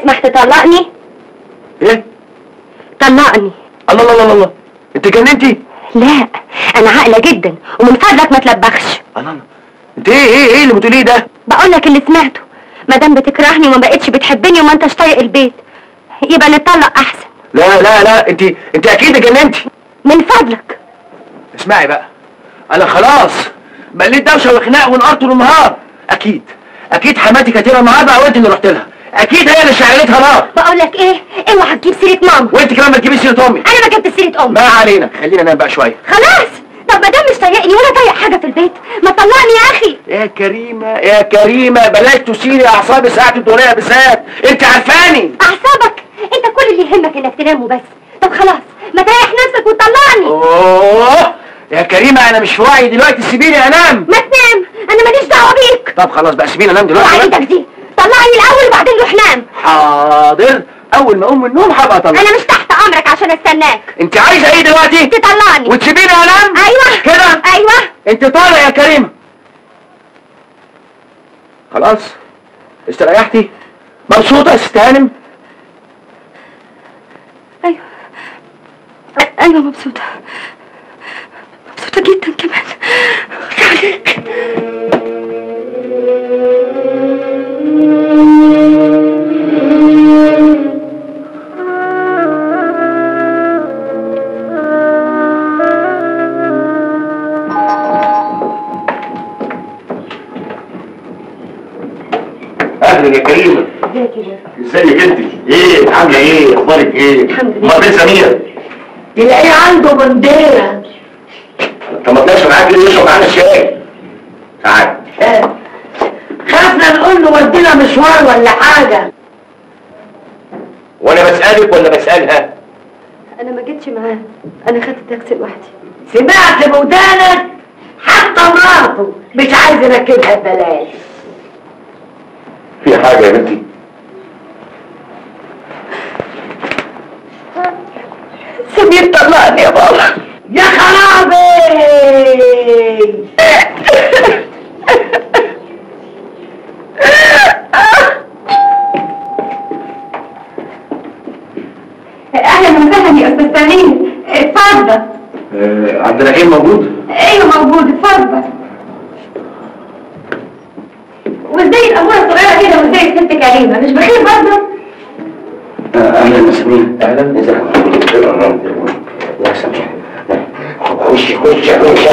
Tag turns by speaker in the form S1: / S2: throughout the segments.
S1: تسمح تطلقني
S2: ايه
S1: طلقني
S2: الله الله الله الله انت جننتي
S1: لا انا عاقله جدا ومن فضلك ما تلبخش
S2: الله الله انت ايه ايه ايه اللي بتقوليه ده
S1: بقول لك اللي سمعته ما دام بتكرهني وما بقتش بتحبني وما انتش طايق البيت يبقى نتطلق احسن
S2: لا لا لا انت انت اكيد جننتي
S1: من فضلك
S2: اسمعي بقى انا خلاص مليت دوشه وخناق ونقار طول النهار اكيد اكيد حماتي كانت هنا النهارده او انت اللي رحت لها اكيد هي اللي شعلتها نار
S1: بقول لك ايه اوعى تجيب سيره ماما
S2: وانت كمان ما تجيبيش سيره امي
S1: انا ما جبت سيره امي
S2: ما علينا خلينا ننام بقى شويه
S1: خلاص طب ما دام مش طايقني ولا طايق حاجه في البيت ما تطلقني يا اخي
S2: يا كريمه يا كريمه بلاش تثيري اعصابي ساعه الدنيا بالذات انت عارفاني
S1: اعصابك انت كل اللي يهمك انك تنام وبس طب خلاص ما تريح نفسك وتطلقني
S2: اوه يا كريمه انا مش في وعي دلوقتي سيبيني انام
S1: ما تنام انا ماليش دعوه بيك
S2: طب خلاص بقى سيبيني انام دلوقتي
S1: وعيدك دي طلعني الاول وبعدين روح نام
S2: حاضر اول ما اقوم من النوم هبقى اطلع
S1: انا مش تحت امرك عشان استناك
S2: انت عايزه ايه دلوقتي
S1: تطلعني
S2: وتسيبيني انام
S1: ايوه
S2: كده
S1: ايوه
S2: انت طالع يا كريمه خلاص استريحتي مبسوطه يا ست هانم
S1: ايوه ايوه مبسوطه مبسوطه جدا كمان عليك
S3: اهلا يا كريمه ازيك انت ايه عامله ايه اخبارك ايه
S1: الحمد لله.
S3: امال فين سمير
S4: تلاقيه عنده بنديرة
S3: طب ما تلاقيش معاك ليه يشرب معانا الشاي تعال
S4: آه. خافنا نقول له ودينا مشوار ولا حاجة
S3: وانا بسالك ولا بسالها
S1: انا ما جيتش معاه انا خدت تاكسي لوحدي
S4: سمعت بودانك حتى مراته مش عايز يركبها ببلاش
S3: في حاجه يا بنتي
S4: سمير طلقني يا بابا يا خرابي
S1: اهلا وسهلا يا استاذ سمير اتفضل
S3: آه عبد الرحيم موجود
S1: ايوه موجود اتفضل وازاي الاموره الصغيره كده وازاي الست كريمه مش بخير برضه
S3: اهلا يا سمير اهلا ازيك يا سمير خش خش خش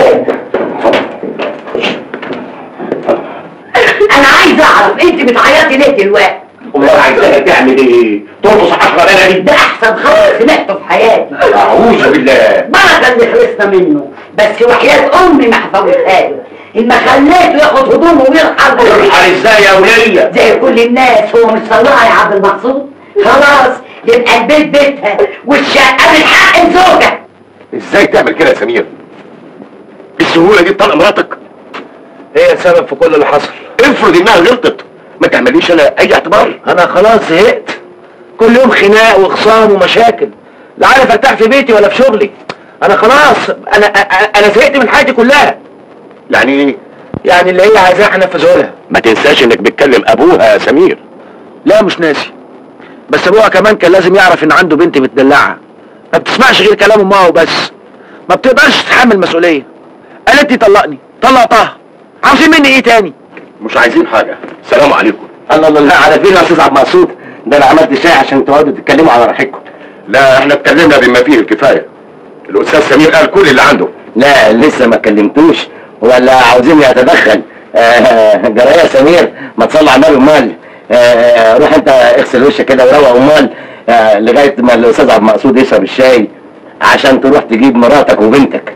S4: انا عايز اعرف انت بتعيطي ليه دلوقتي
S3: امال عايزاها تعمل ايه ترقص عشرة بلدي
S4: ده احسن خبر سمعته في حياتي
S3: اعوذ بالله
S4: بركة اللي خلصنا منه بس وحياة امي ما حفظتها له ان ما خليته ياخد هدومه ويرحل
S3: ترحل ازاي يا ولية
S4: زي كل الناس هو مش طلعها يا عبد المقصود خلاص يبقى البيت بيتها والشقه من حق الزوجه
S3: ازاي تعمل كده يا سمير بالسهولة دي تطلق مراتك
S2: هي السبب في كل اللي حصل
S3: افرض انها غلطت ما تعمليش انا اي اعتبار
S2: انا خلاص زهقت كل يوم خناق وخصام ومشاكل لا عارف ارتاح في بيتي ولا في شغلي انا خلاص انا أ- انا زهقت من حياتي كلها
S3: يعني ايه
S2: يعني اللي هي عايزاه هنفذه لها
S3: ما تنساش انك بتكلم ابوها يا سمير
S2: لا مش ناسي بس ابوها كمان كان لازم يعرف ان عنده بنت متدلعه ما بتسمعش غير كلام امها وبس ما بتقدرش تتحمل مسؤوليه قالت لي طلقني طلقتها عاوزين مني ايه تاني
S3: مش عايزين حاجة سلام عليكم
S2: الله الله الله على فين يا استاذ عبد المقصود ده انا عملت شاي عشان تقعدوا تتكلموا على راحتكم
S3: لا احنا اتكلمنا بما فيه الكفاية الاستاذ سمير قال كل اللي عنده
S2: لا لسه ما كلمتوش ولا عاوزيني اتدخل آه، جرايه سمير ما تصلي على النبي امال آه، روح انت اغسل وشك كده وروق امال آه، لغايه ما الاستاذ عبد المقصود يشرب الشاي عشان تروح تجيب مراتك وبنتك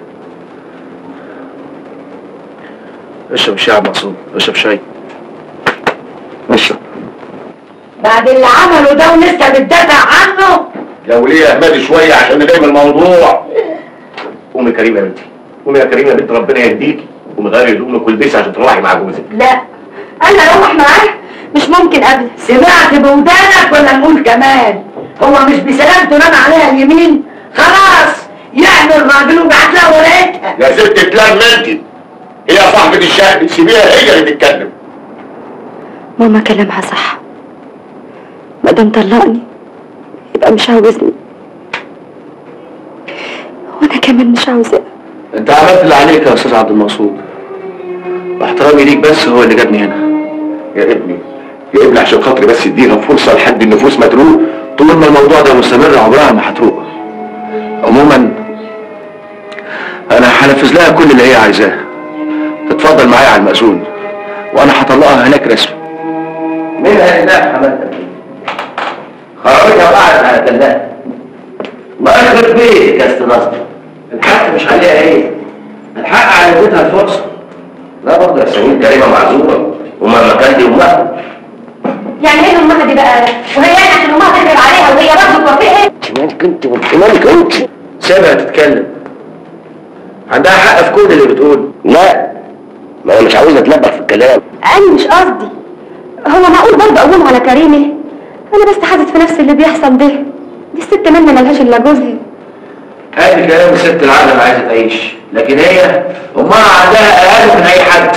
S2: اشرب شاي يا عبد المقصود اشرب شاي اشرب
S4: بعد اللي عمله ده ولسه بتدافع عنه
S3: يا وليه اهملي شوية عشان نلاقي الموضوع قومي كريمة يا بنتي قومي يا كريمة يا بنت ربنا يهديكي قومي غيري هدومك والبسي عشان تروحي مع جوزك
S1: لا انا اروح معاه مش ممكن ابدا
S4: سمعت بودانك ولا نقول كمان هو مش بسلامته نام عليها اليمين خلاص يعمل راجل وبعت لها ورقتها
S3: يا ست تلام انت هي صاحبة الشأن سيبيها هي اللي تتكلم
S1: ماما كلامها صح ما دام طلقني يبقى مش عاوزني وانا كمان مش عاوزاه
S3: انت عملت اللي عليك يا استاذ عبد المقصود واحترامي ليك بس هو اللي جابني هنا يا ابني يا ابني عشان خاطري بس ادينا فرصه لحد النفوس ما تروق طول ما الموضوع ده مستمر عمرها ما هتروق عموما انا هنفذ لها كل اللي هي عايزاه تتفضل معايا على المأذون وانا هطلقها هناك رسمي
S2: مين قال لا حمادة خرجت وقعت على كلها ما اخرب بيتك يا استاذ نصر الحق مش عليها ايه الحق على بيتها الفرصه لا برضه يا سمير كريمه معذوره وما كان دي امها
S1: يعني ايه امها دي بقى وهي يعني عشان امها تكذب عليها وهي برضه توافقها
S2: مالك انت مالك انت
S3: سيبها تتكلم عندها حق في كل اللي بتقول
S2: لا ما انا مش عاوز اتلبخ في الكلام
S1: انا مش قصدي هو معقول برضه اقوم على كريمه انا بس حاسس في نفسي اللي بيحصل ده دي الست منى ملهاش الا جوزها
S3: هذه كلام ست العالم اللي عايزه تعيش لكن هي امها عندها اقل من اي حد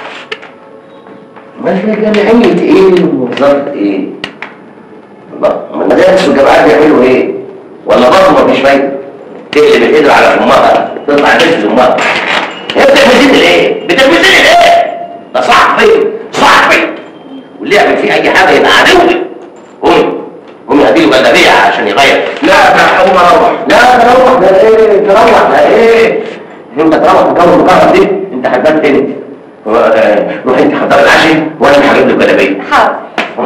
S2: ما هي جمعية ايه ووزارة ايه؟ الله ما المدارس والجامعات بيعملوا ايه؟ ولا برضه مفيش فايدة؟ تقلب القدر على امها تطلع تنزل امها هي بتلمسيني ليه؟ بتلمسيني ليه؟ ده صاحبي صاحبي واللي يعمل فيه اي حاجة يبقى عدوي قومي قومي هديله جلابية عشان يغير
S3: لا انا هقوم اروح
S2: لا تروح ده ايه تروح ده ايه انت تروح في الجو المقرب دي انت هتبات تاني روح انت حضر العشاء وانا هجيب لك جلابيه
S1: حاضر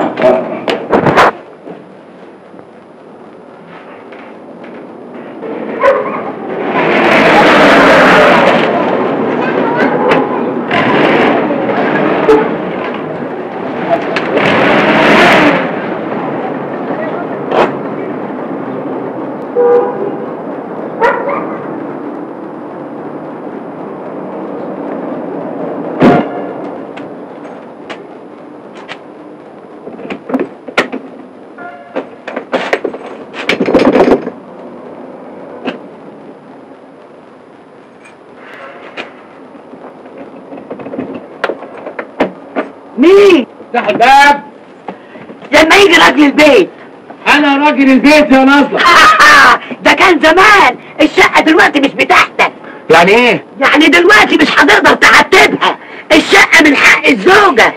S4: مين
S5: افتح الباب
S4: لما يجي راجل البيت
S5: انا راجل البيت يا نصر
S4: ده كان زمان الشقة دلوقتي مش بتاعتك
S5: يعني ايه
S4: يعني دلوقتي مش هتقدر تعتبها الشقة من حق الزوجة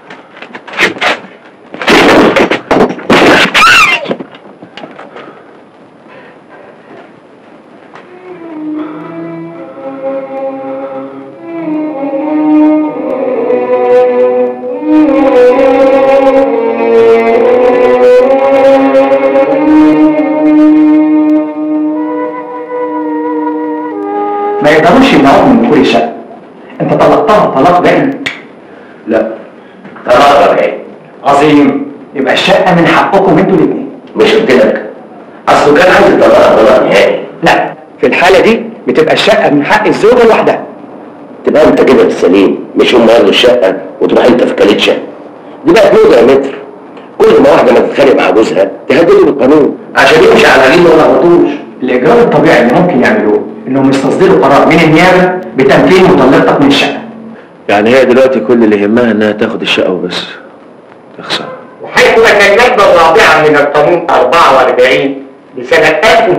S5: ما يقدروش يمنعوك من دخول الشقه انت طلقتها طلاق دائم
S2: لا تراجع ايه
S5: عظيم يبقى الشقه من حقكم انتوا الاثنين
S2: مش قلت لك اصله كان عايز يطلقها طلاق نهائي
S5: لا في الحاله دي بتبقى الشقه من حق الزوجه لوحدها
S2: تبقى انت كده في السليم مش هم ياخدوا الشقه وتروح انت في كاليتشا دي بقت موضه يا متر كل ما واحده ما تتخانق مع جوزها تهدله بالقانون عشان يمشي على العجين ما يغلطوش
S5: الاجراء الطبيعي اللي ممكن يعملوه انهم يستصدروا قرار من النيابه بتمكين مطلقتك من الشقه
S3: يعني هي دلوقتي كل اللي يهمها انها تاخد الشقه وبس تخسر
S6: حيث أن المادة الرابعة من القانون 44 لسنة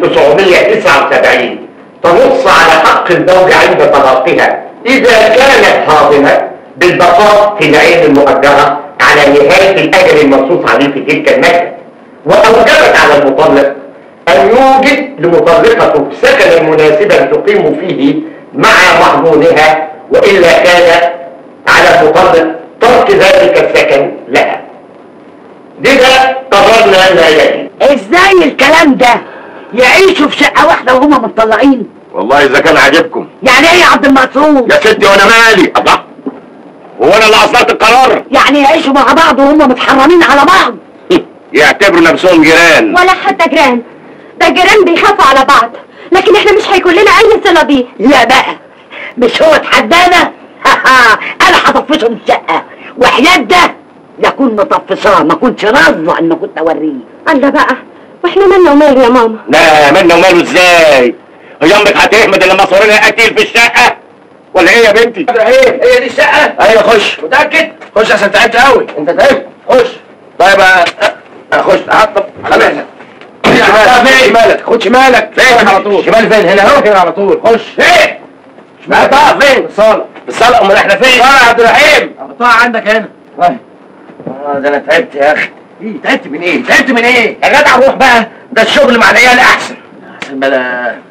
S6: 1979 تنص على حق الزوج عند طلاقها إذا كانت حاضنة بالبقاء في العين المؤجرة على نهاية الأجل المنصوص عليه في تلك المادة وأوجبت على المطلق أن يوجد لمطلقته سكنا مناسبا تقيم فيه مع محظونها وإلا كان على المطلق ترك ذلك السكن لها لذا قررنا ما يلي
S4: ازاي الكلام ده يعيشوا في شقة واحدة وهما متطلقين
S3: والله اذا كان عاجبكم
S4: يعني ايه يا عبد المقصود
S3: يا ستي وانا مالي الله هو انا اللي اصدرت القرار
S4: يعني يعيشوا مع بعض وهما متحرمين على بعض
S3: يعتبروا نفسهم جيران
S1: ولا حتى جيران ده الجيران بيخافوا على بعض لكن احنا مش هيكون لنا اي صله بيه
S4: لا بقى مش هو اتحدانا انا هطفشه من الشقة وحياة ده يكون مطفشاه ما كنتش راضى ان كنت اوريه
S1: الله بقى واحنا مالنا وماله يا ماما
S3: لا مالنا وماله ازاي هي امك هتحمد اللي مصورينها قتيل في الشقه ولا ايه يا بنتي
S2: ايه هي دي الشقه
S3: ايوه خش
S2: متاكد
S3: خش عشان تعبت قوي
S2: انت تعبت
S3: خش طيب آه،
S2: اخش هطب على مهلك فين مالك خد شمالك فين على طول شمال فين هنا اهو هنا على طول خش فين شمال بقى فين الصاله الصاله امال احنا فين صاله يا عبد الرحيم
S5: قطاع عندك هنا
S2: اه ده انا تعبت يا اخي ايه تعبت من ايه تعبت من ايه يا جدع روح بقى ده الشغل مع العيال احسن احسن بلا